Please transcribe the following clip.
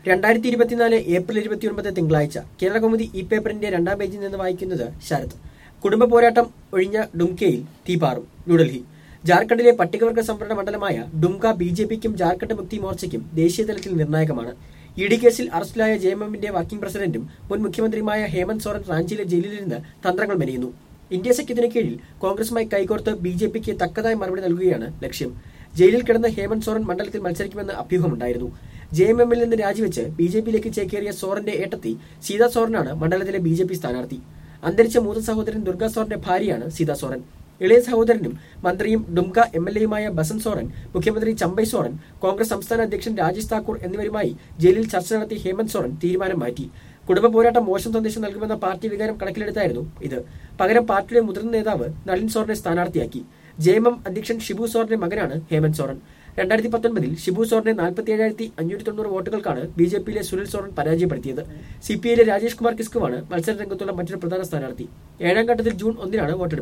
രണ്ടായിരത്തി ഇരുപത്തിനാല് ഏപ്രിൽ ഇരുപത്തിയൊൻപത് തിങ്കളാഴ്ച കേരളകൗമുദി ഈ പേപ്പറിന്റെ രണ്ടാം പേജിൽ നിന്ന് വായിക്കുന്നത് ശരത് കുടുംബ പോരാട്ടം ഒഴിഞ്ഞ ഡുംകയിൽ തീപാറും ന്യൂഡൽഹി ജാർഖണ്ഡിലെ പട്ടികവർഗ സംവരണ മണ്ഡലമായ ഡുംക ബി ജെ പിക്കും ജാർഖണ്ഡ് മുക്തി മോർച്ചയ്ക്കും ദേശീയതലത്തിൽ നിർണായകമാണ് ഇ ഡി കേസിൽ അറസ്റ്റിലായ ജെഎംഎമ്മിന്റെ വർക്കിംഗ് പ്രസിഡന്റും മുൻ മുഖ്യമന്ത്രിയുമായ ഹേമന്ത് സോറൻ റാഞ്ചിയിലെ ജയിലിലിരുന്ന് തന്ത്രങ്ങൾ മെനയുന്നു ഇന്ത്യ സഖ്യത്തിന് കീഴിൽ കോൺഗ്രസുമായി കൈകോർത്ത് ബി ജെ പിക്ക് തക്കതായ മറുപടി നൽകുകയാണ് ലക്ഷ്യം ജയിലിൽ കിടന്ന ഹേമന്ത് സോറൻ മണ്ഡലത്തിൽ മത്സരിക്കുമെന്ന് അഭ്യൂഹമുണ്ടായിരുന്നു ജെ എം എമ്മിൽ നിന്ന് രാജിവെച്ച് ബി ജെ പിയിലേക്ക് ചേക്കേറിയ സോറന്റെ ഏട്ടത്തി സീതാ സോറനാണ് മണ്ഡലത്തിലെ ബി ജെ പി സ്ഥാനാർത്ഥി അന്തരിച്ച മൂത്ത സഹോദരൻ ദുർഗ സോറന്റെ ഭാര്യയാണ് സീതാ സോറൻ ഇളയ സഹോദരനും മന്ത്രിയും ഡുംക എം എൽ എയുമായ ബസന്ത് സോറൻ മുഖ്യമന്ത്രി ചമ്പൈ സോറൻ കോൺഗ്രസ് സംസ്ഥാന അധ്യക്ഷൻ രാജേഷ് താക്കൂർ എന്നിവരുമായി ജയിലിൽ ചർച്ച നടത്തി ഹേമന്ത് സോറൻ തീരുമാനം മാറ്റി കുടുംബ പോരാട്ടം മോശം സന്ദേശം നൽകുമെന്ന പാർട്ടി വികാരം കണക്കിലെടുത്തായിരുന്നു ഇത് പകരം പാർട്ടിയുടെ മുതിർന്ന നേതാവ് നളിൻ സോറനെ സ്ഥാനാർത്ഥിയാക്കി ജെ എം എം അധ്യക്ഷൻ ഷിബു സോറന്റെ മകനാണ് ഹേമന്ത് സോറൻ രണ്ടായിരത്തി പത്തൊൻപതിൽ ഷിബു സോറനെ നാൽപ്പത്തി ഏഴായിരത്തി അഞ്ഞൂറ്റി തൊണ്ണൂറ് വോട്ടുകൾക്കാണ് ബി ജെ പിയിലെ സുനിൽ സോറൻ പരാജയപ്പെടുത്തിയത് സി പി ഐയിലെ രാജേഷ് കുമാർ കിസ്കുവാണ് മത്സര രംഗത്തുള്ള മറ്റൊരു പ്രധാന സ്ഥാനാർത്ഥി ഏഴാം ഘട്ടത്തിൽ ജൂൺ ഒന്നിനാണ് വോട്ടെടുപ്പ്